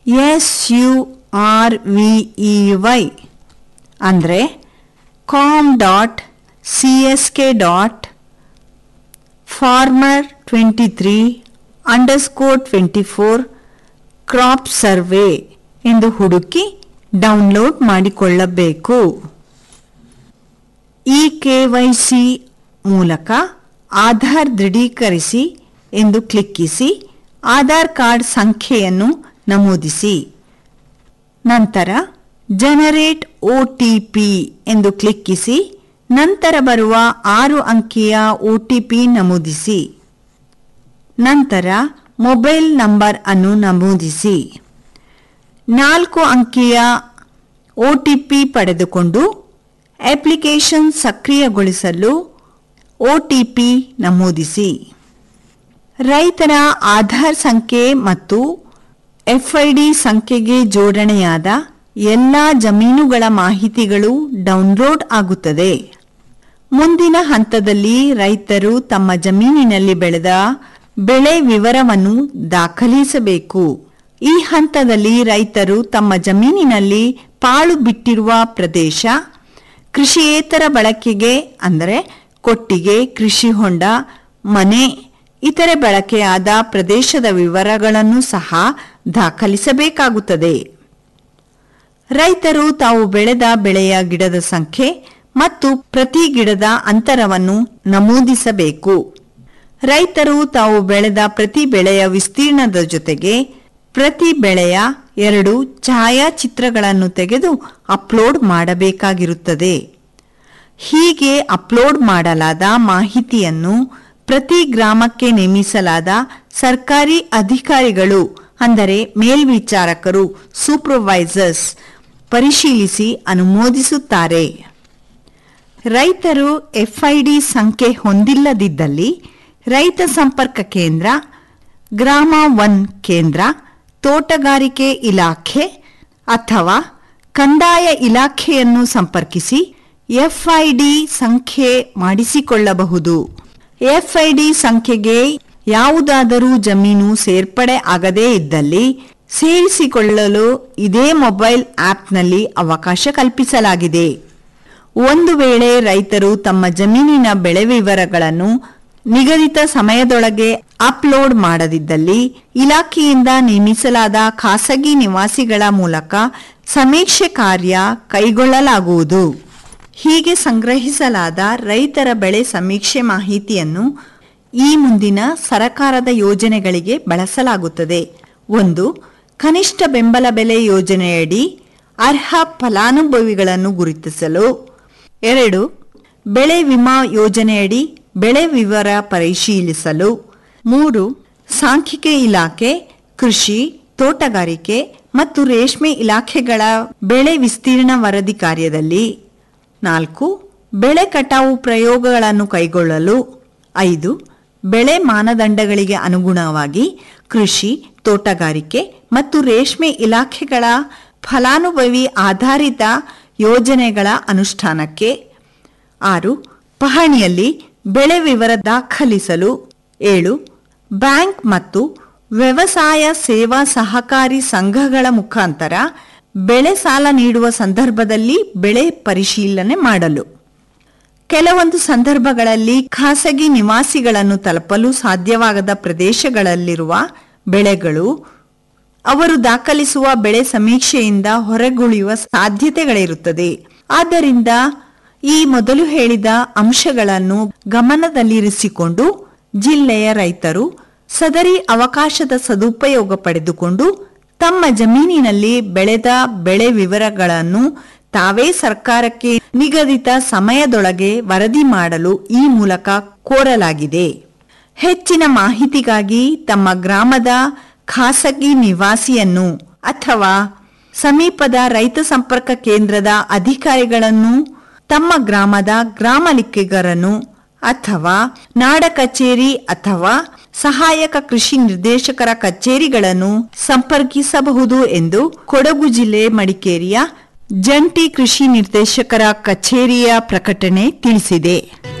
S U R V E Y ಅಂದರೆ com dot C S K dot farmer twenty three underscore twenty four crop survey ಎಂದು ಹುಡುಕಿ download ಮಾಡಿಕೊಳ್ಳಬೇಕು E K Y C ಮೂಲಕ ಆಧಾರ್ ದೃಢೀಕರಿಸಿ ಎಂದು ಕ್ಲಿಕ್ಕಿಸಿ Aadhaar card ಸಂಖ್ಯೆಯನ್ನು ನಮೂದಿಸಿ ನಂತರ ಜನರೇಟ್ ಒ ಟಿ ಪಿ ಎಂದು ಕ್ಲಿಕ್ಕಿಸಿ ನಂತರ ಬರುವ ಆರು ಅಂಕಿಯ ಒ ಟಿ ಪಿ ನಮೂದಿಸಿ ನಂತರ ಮೊಬೈಲ್ ನಂಬರ್ ಅನ್ನು ನಮೂದಿಸಿ ನಾಲ್ಕು ಅಂಕಿಯ ಒ ಟಿ ಪಿ ಪಡೆದುಕೊಂಡು ಅಪ್ಲಿಕೇಶನ್ ಸಕ್ರಿಯಗೊಳಿಸಲು ಒ ಟಿ ಪಿ ನಮೂದಿಸಿ ರೈತರ ಆಧಾರ್ ಸಂಖ್ಯೆ ಮತ್ತು ಎಫ್ಐಡಿ ಸಂಖ್ಯೆಗೆ ಜೋಡಣೆಯಾದ ಎಲ್ಲ ಜಮೀನುಗಳ ಮಾಹಿತಿಗಳು ಡೌನ್ಲೋಡ್ ಆಗುತ್ತದೆ ಮುಂದಿನ ಹಂತದಲ್ಲಿ ರೈತರು ತಮ್ಮ ಜಮೀನಿನಲ್ಲಿ ಬೆಳೆದ ಬೆಳೆ ವಿವರವನ್ನು ದಾಖಲಿಸಬೇಕು ಈ ಹಂತದಲ್ಲಿ ರೈತರು ತಮ್ಮ ಜಮೀನಿನಲ್ಲಿ ಪಾಳು ಬಿಟ್ಟಿರುವ ಪ್ರದೇಶ ಕೃಷಿಯೇತರ ಬಳಕೆಗೆ ಅಂದರೆ ಕೊಟ್ಟಿಗೆ ಕೃಷಿ ಹೊಂಡ ಮನೆ ಇತರೆ ಬಳಕೆಯಾದ ಪ್ರದೇಶದ ವಿವರಗಳನ್ನು ಸಹ ದಾಖಲಿಸಬೇಕಾಗುತ್ತದೆ ರೈತರು ತಾವು ಬೆಳೆದ ಬೆಳೆಯ ಗಿಡದ ಸಂಖ್ಯೆ ಮತ್ತು ಪ್ರತಿ ಗಿಡದ ಅಂತರವನ್ನು ನಮೂದಿಸಬೇಕು ರೈತರು ತಾವು ಬೆಳೆದ ಪ್ರತಿ ಬೆಳೆಯ ವಿಸ್ತೀರ್ಣದ ಜೊತೆಗೆ ಪ್ರತಿ ಬೆಳೆಯ ಎರಡು ಛಾಯಾಚಿತ್ರಗಳನ್ನು ತೆಗೆದು ಅಪ್ಲೋಡ್ ಮಾಡಬೇಕಾಗಿರುತ್ತದೆ ಹೀಗೆ ಅಪ್ಲೋಡ್ ಮಾಡಲಾದ ಮಾಹಿತಿಯನ್ನು ಪ್ರತಿ ಗ್ರಾಮಕ್ಕೆ ನೇಮಿಸಲಾದ ಸರ್ಕಾರಿ ಅಧಿಕಾರಿಗಳು ಅಂದರೆ ಮೇಲ್ವಿಚಾರಕರು ಸೂಪರ್ವೈಸರ್ಸ್ ಪರಿಶೀಲಿಸಿ ಅನುಮೋದಿಸುತ್ತಾರೆ ರೈತರು ಎಫ್ಐಡಿ ಸಂಖ್ಯೆ ಹೊಂದಿಲ್ಲದಿದ್ದಲ್ಲಿ ರೈತ ಸಂಪರ್ಕ ಕೇಂದ್ರ ಗ್ರಾಮ ಒನ್ ಕೇಂದ್ರ ತೋಟಗಾರಿಕೆ ಇಲಾಖೆ ಅಥವಾ ಕಂದಾಯ ಇಲಾಖೆಯನ್ನು ಸಂಪರ್ಕಿಸಿ ಎಫ್ಐಡಿ ಸಂಖ್ಯೆ ಮಾಡಿಸಿಕೊಳ್ಳಬಹುದು ಎಫ್ಐಡಿ ಸಂಖ್ಯೆಗೆ ಯಾವುದಾದರೂ ಜಮೀನು ಸೇರ್ಪಡೆ ಆಗದೇ ಇದ್ದಲ್ಲಿ ಸೇರಿಸಿಕೊಳ್ಳಲು ಇದೇ ಮೊಬೈಲ್ ಆಪ್ನಲ್ಲಿ ಅವಕಾಶ ಕಲ್ಪಿಸಲಾಗಿದೆ ಒಂದು ವೇಳೆ ರೈತರು ತಮ್ಮ ಜಮೀನಿನ ಬೆಳೆ ವಿವರಗಳನ್ನು ನಿಗದಿತ ಸಮಯದೊಳಗೆ ಅಪ್ಲೋಡ್ ಮಾಡದಿದ್ದಲ್ಲಿ ಇಲಾಖೆಯಿಂದ ನೇಮಿಸಲಾದ ಖಾಸಗಿ ನಿವಾಸಿಗಳ ಮೂಲಕ ಸಮೀಕ್ಷೆ ಕಾರ್ಯ ಕೈಗೊಳ್ಳಲಾಗುವುದು ಹೀಗೆ ಸಂಗ್ರಹಿಸಲಾದ ರೈತರ ಬೆಳೆ ಸಮೀಕ್ಷೆ ಮಾಹಿತಿಯನ್ನು ಈ ಮುಂದಿನ ಸರಕಾರದ ಯೋಜನೆಗಳಿಗೆ ಬಳಸಲಾಗುತ್ತದೆ ಒಂದು ಕನಿಷ್ಠ ಬೆಂಬಲ ಬೆಲೆ ಯೋಜನೆಯಡಿ ಅರ್ಹ ಫಲಾನುಭವಿಗಳನ್ನು ಗುರುತಿಸಲು ಎರಡು ಬೆಳೆ ವಿಮಾ ಯೋಜನೆಯಡಿ ಬೆಳೆ ವಿವರ ಪರಿಶೀಲಿಸಲು ಮೂರು ಸಾಂಖ್ಯಿಕ ಇಲಾಖೆ ಕೃಷಿ ತೋಟಗಾರಿಕೆ ಮತ್ತು ರೇಷ್ಮೆ ಇಲಾಖೆಗಳ ಬೆಳೆ ವಿಸ್ತೀರ್ಣ ವರದಿ ಕಾರ್ಯದಲ್ಲಿ ನಾಲ್ಕು ಬೆಳೆ ಕಟಾವು ಪ್ರಯೋಗಗಳನ್ನು ಕೈಗೊಳ್ಳಲು ಐದು ಬೆಳೆ ಮಾನದಂಡಗಳಿಗೆ ಅನುಗುಣವಾಗಿ ಕೃಷಿ ತೋಟಗಾರಿಕೆ ಮತ್ತು ರೇಷ್ಮೆ ಇಲಾಖೆಗಳ ಫಲಾನುಭವಿ ಆಧಾರಿತ ಯೋಜನೆಗಳ ಅನುಷ್ಠಾನಕ್ಕೆ ಆರು ಪಹಣಿಯಲ್ಲಿ ಬೆಳೆ ವಿವರ ದಾಖಲಿಸಲು ಏಳು ಬ್ಯಾಂಕ್ ಮತ್ತು ವ್ಯವಸಾಯ ಸೇವಾ ಸಹಕಾರಿ ಸಂಘಗಳ ಮುಖಾಂತರ ಬೆಳೆ ಸಾಲ ನೀಡುವ ಸಂದರ್ಭದಲ್ಲಿ ಬೆಳೆ ಪರಿಶೀಲನೆ ಮಾಡಲು ಕೆಲವೊಂದು ಸಂದರ್ಭಗಳಲ್ಲಿ ಖಾಸಗಿ ನಿವಾಸಿಗಳನ್ನು ತಲುಪಲು ಸಾಧ್ಯವಾಗದ ಪ್ರದೇಶಗಳಲ್ಲಿರುವ ಬೆಳೆಗಳು ಅವರು ದಾಖಲಿಸುವ ಬೆಳೆ ಸಮೀಕ್ಷೆಯಿಂದ ಹೊರಗುಳಿಯುವ ಸಾಧ್ಯತೆಗಳಿರುತ್ತದೆ ಆದ್ದರಿಂದ ಈ ಮೊದಲು ಹೇಳಿದ ಅಂಶಗಳನ್ನು ಗಮನದಲ್ಲಿರಿಸಿಕೊಂಡು ಜಿಲ್ಲೆಯ ರೈತರು ಸದರಿ ಅವಕಾಶದ ಸದುಪಯೋಗ ಪಡೆದುಕೊಂಡು ತಮ್ಮ ಜಮೀನಿನಲ್ಲಿ ಬೆಳೆದ ಬೆಳೆ ವಿವರಗಳನ್ನು ತಾವೇ ಸರ್ಕಾರಕ್ಕೆ ನಿಗದಿತ ಸಮಯದೊಳಗೆ ವರದಿ ಮಾಡಲು ಈ ಮೂಲಕ ಕೋರಲಾಗಿದೆ ಹೆಚ್ಚಿನ ಮಾಹಿತಿಗಾಗಿ ತಮ್ಮ ಗ್ರಾಮದ ಖಾಸಗಿ ನಿವಾಸಿಯನ್ನು ಅಥವಾ ಸಮೀಪದ ರೈತ ಸಂಪರ್ಕ ಕೇಂದ್ರದ ಅಧಿಕಾರಿಗಳನ್ನು ತಮ್ಮ ಗ್ರಾಮದ ಗ್ರಾಮ ಲಿಕ್ಕಿಗರನ್ನು ಅಥವಾ ನಾಡ ಕಚೇರಿ ಅಥವಾ ಸಹಾಯಕ ಕೃಷಿ ನಿರ್ದೇಶಕರ ಕಚೇರಿಗಳನ್ನು ಸಂಪರ್ಕಿಸಬಹುದು ಎಂದು ಕೊಡಗು ಜಿಲ್ಲೆ ಮಡಿಕೇರಿಯ ಜಂಟಿ ಕೃಷಿ ನಿರ್ದೇಶಕರ ಕಚೇರಿಯ ಪ್ರಕಟಣೆ ತಿಳಿಸಿದೆ